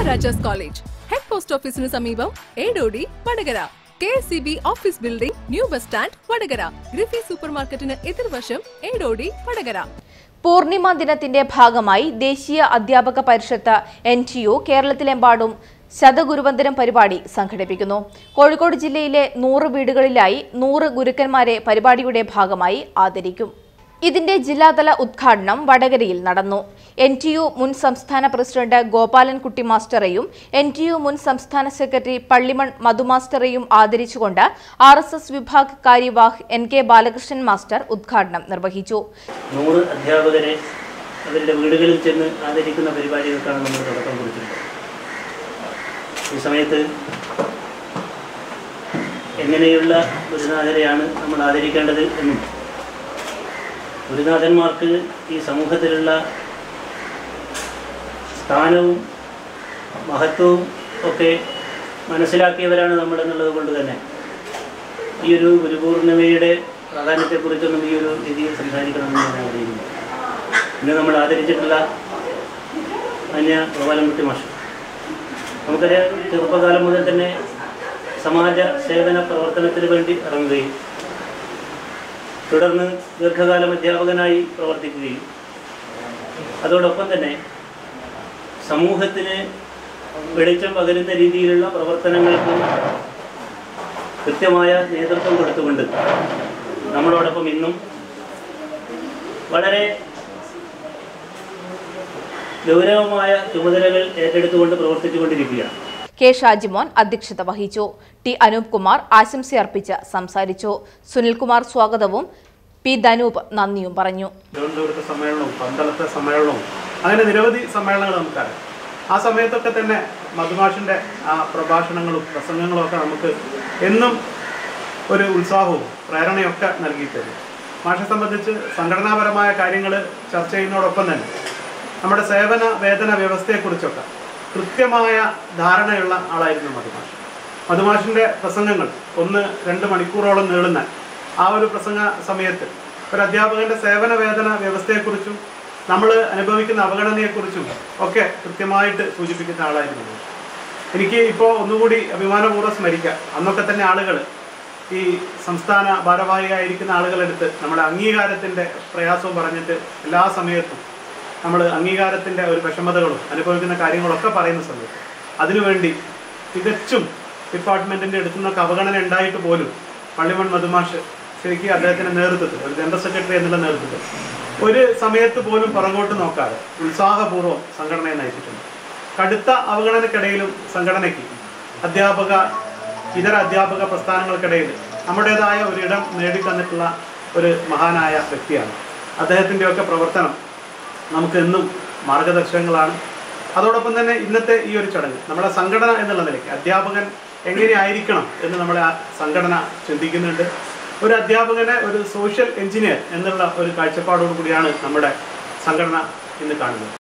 Maharajas college head post ഓഫീസിന് സമീപം Edodi Vadakara K S C B office building new bus stand Vadakara ഗ്രിഫി super മാർക്കറ്റിന് എതിർവശം ഏടോടി വടകര പൂർണിമ ദിനത്തിന്റെ ഭാഗമായി Deshiya Adhyapaka Parishath N T U കേരളത്തിലെമ്പാടും ശതഗുരുവന്ദനം പരിപാടി സംഘടിപ്പിക്കുന്നു കോഴിക്കോട് ജില്ലയിലെ നൂറ് വീടുകളിലായി നൂറ് ഗുരുക്കന്മാരെ പരിപാടിയുടെ ഭാഗമായി ആദരിക്കും ഇതിന്റെ ജില്ലാതല ഉദ്ഘാടനം വടകരയിൽ നടന്നു എൻ ടി യു മുൻ സംസ്ഥാന പ്രസിഡന്റ് ഗോപാലൻകുട്ടി മാസ്റ്ററെയും എൻ ടി യു മുൻ സംസ്ഥാന സെക്രട്ടറി പള്ളിമൺ മധു മാസ്റ്ററെയും ആദരിച്ചുകൊണ്ട് ആർ എസ് എസ് വിഭാഗ് കാര്യവാഹ് എൻ കെ ബാലകൃഷ്ണൻ മാസ്റ്റർ ഉദ്ഘാടനം നിർവഹിച്ചു നൂറ് അധ്യാപകരെ അവരുടെ വീടുകളിൽ ചെന്ന് ആദരിക്കുന്ന പരിപാടികൾക്കാണ് നമ്മൾ തുടക്കം കുറിച്ചിട്ടുള്ളത് ഈ സമയത്ത് എങ്ങനെയുള്ള ഗുരുനാഥരെയാണ് നമ്മൾ ആദരിക്കേണ്ടത് എന്നും ഗുരുനാഥന്മാർക്ക് ഈ സമൂഹത്തിലുള്ള സ്ഥാനവും മഹത്വവും ഒക്കെ മനസ്സിലാക്കിയവരാണ് നമ്മൾ എന്നുള്ളത് കൊണ്ട് തന്നെ ഈ ഒരു ഗുരുപൂർണിമയുടെ പ്രാധാന്യത്തെക്കുറിച്ചൊന്നും ഈ ഒരു രീതിയിൽ സംസാരിക്കണമെന്ന് ഞാൻ ആഗ്രഹിക്കുന്നു ഇന്ന് നമ്മൾ ആദരിച്ചിട്ടുള്ള അന്യ ഗോപാലൻകുട്ടി മാഷ് നമുക്കറിയാം ചെറുപ്പകാലം മുതൽ തന്നെ സമാജ സേവന പ്രവർത്തനത്തിന് വേണ്ടി ഇറങ്ങുകയും തുടർന്ന് ദീർഘകാലം അധ്യാപകനായി പ്രവർത്തിക്കുകയും അതോടൊപ്പം തന്നെ സമൂഹത്തിന് വെളിച്ചം പകരുന്ന രീതിയിലുള്ള പ്രവർത്തനങ്ങൾക്ക് കൃത്യമായ നേതൃത്വം കൊടുത്തുകൊണ്ട് നമ്മളോടൊപ്പം ഇന്നും വളരെ ഗൗരവമായ ചുമതലകൾ ഏറ്റെടുത്തുകൊണ്ട് പ്രവർത്തിച്ചുകൊണ്ടിരിക്കുകയാണ് കെ ഷാജിമോൻ അധ്യക്ഷത വഹിച്ചു ടി അനൂപ് കുമാർ ആശംസയർപ്പിച്ച് സംസാരിച്ചു സുനിൽകുമാർ സ്വാഗതവും പി ധനൂപ് നന്ദിയും പറഞ്ഞു തിരുവനന്തപുരത്തെ സമ്മേളനവും പന്തളത്തെ സമ്മേളനവും അങ്ങനെ നിരവധി സമ്മേളനങ്ങൾ നമുക്കറിയാം ആ സമയത്തൊക്കെ തന്നെ മധുമാഷിൻ്റെ ആ പ്രഭാഷണങ്ങളും പ്രസംഗങ്ങളും ഒക്കെ നമുക്ക് എന്നും ഒരു ഉത്സാഹവും പ്രേരണയൊക്കെ നൽകിയിട്ടുണ്ട് മാഷെ സംബന്ധിച്ച് സംഘടനാപരമായ കാര്യങ്ങൾ ചർച്ച ചെയ്യുന്നതോടൊപ്പം തന്നെ നമ്മുടെ സേവന വേതന വ്യവസ്ഥയെക്കുറിച്ചൊക്കെ കൃത്യമായ ധാരണയുള്ള ആളായിരുന്നു മധുമാഷ് മധുമാഷിൻ്റെ പ്രസംഗങ്ങൾ ഒന്ന് രണ്ട് മണിക്കൂറോളം നീളുന്ന ആ ഒരു പ്രസംഗ സമയത്ത് ഒരു അധ്യാപകന്റെ സേവന വേതന വ്യവസ്ഥയെക്കുറിച്ചും നമ്മൾ അനുഭവിക്കുന്ന അവഗണനയെക്കുറിച്ചും ഒക്കെ കൃത്യമായിട്ട് സൂചിപ്പിക്കുന്ന ആളായിരുന്നു മാഷ്. എനിക്ക് ഇപ്പോൾ ഒന്നുകൂടി അഭിമാനപൂർവ്വം സ്മരിക്കാം അന്നൊക്കെ തന്നെ ആളുകൾ ഈ സംസ്ഥാന ഭാരവാഹിയായിരിക്കുന്ന ആളുകളെടുത്ത് നമ്മുടെ അംഗീകാരത്തിൻ്റെ പ്രയാസവും പറഞ്ഞിട്ട് എല്ലാ സമയത്തും നമ്മൾ അംഗീകാരത്തിൻ്റെ ഒരു വിഷമതകളും അനുഭവിക്കുന്ന കാര്യങ്ങളൊക്കെ പറയുന്ന സമയത്ത് അതിനുവേണ്ടി തികച്ചും ഡിപ്പാർട്ട്മെൻറ്റിൻ്റെ അടുത്തു നിന്നൊക്കെ അവഗണന ഉണ്ടായിട്ട് പോലും പള്ളിമൺ മധുമാഷ് ശരിക്കും അദ്ദേഹത്തിൻ്റെ നേതൃത്വത്തിൽ ഒരു ജനറൽ സെക്രട്ടറി എന്നുള്ള നേതൃത്വത്തിൽ ഒരു സമയത്ത് പോലും പുറകോട്ട് നോക്കാതെ ഉത്സാഹപൂർവ്വം സംഘടനയെ നയിച്ചിട്ടുണ്ട് കടുത്ത അവഗണനക്കിടയിലും സംഘടനയ്ക്ക് അധ്യാപക ഇതര അധ്യാപക പ്രസ്ഥാനങ്ങൾക്കിടയിൽ നമ്മുടേതായ ഒരിടം നേടിത്തന്നിട്ടുള്ള ഒരു മഹാനായ വ്യക്തിയാണ് അദ്ദേഹത്തിൻ്റെയൊക്കെ പ്രവർത്തനം നമുക്ക് എന്നും മാർഗദർശകങ്ങളാണ് അതോടൊപ്പം തന്നെ ഇന്നത്തെ ഈ ഒരു ചടങ്ങ് നമ്മുടെ സംഘടന എന്നുള്ള നിലയ്ക്ക് അധ്യാപകൻ എങ്ങനെയായിരിക്കണം എന്ന് നമ്മളെ ആ സംഘടന ചിന്തിക്കുന്നുണ്ട് ഒരു അധ്യാപകനെ ഒരു സോഷ്യൽ എഞ്ചിനീയർ എന്നുള്ള ഒരു കാഴ്ചപ്പാടോടു കൂടിയാണ് നമ്മുടെ സംഘടന ഇന്ന് കാണുന്നത്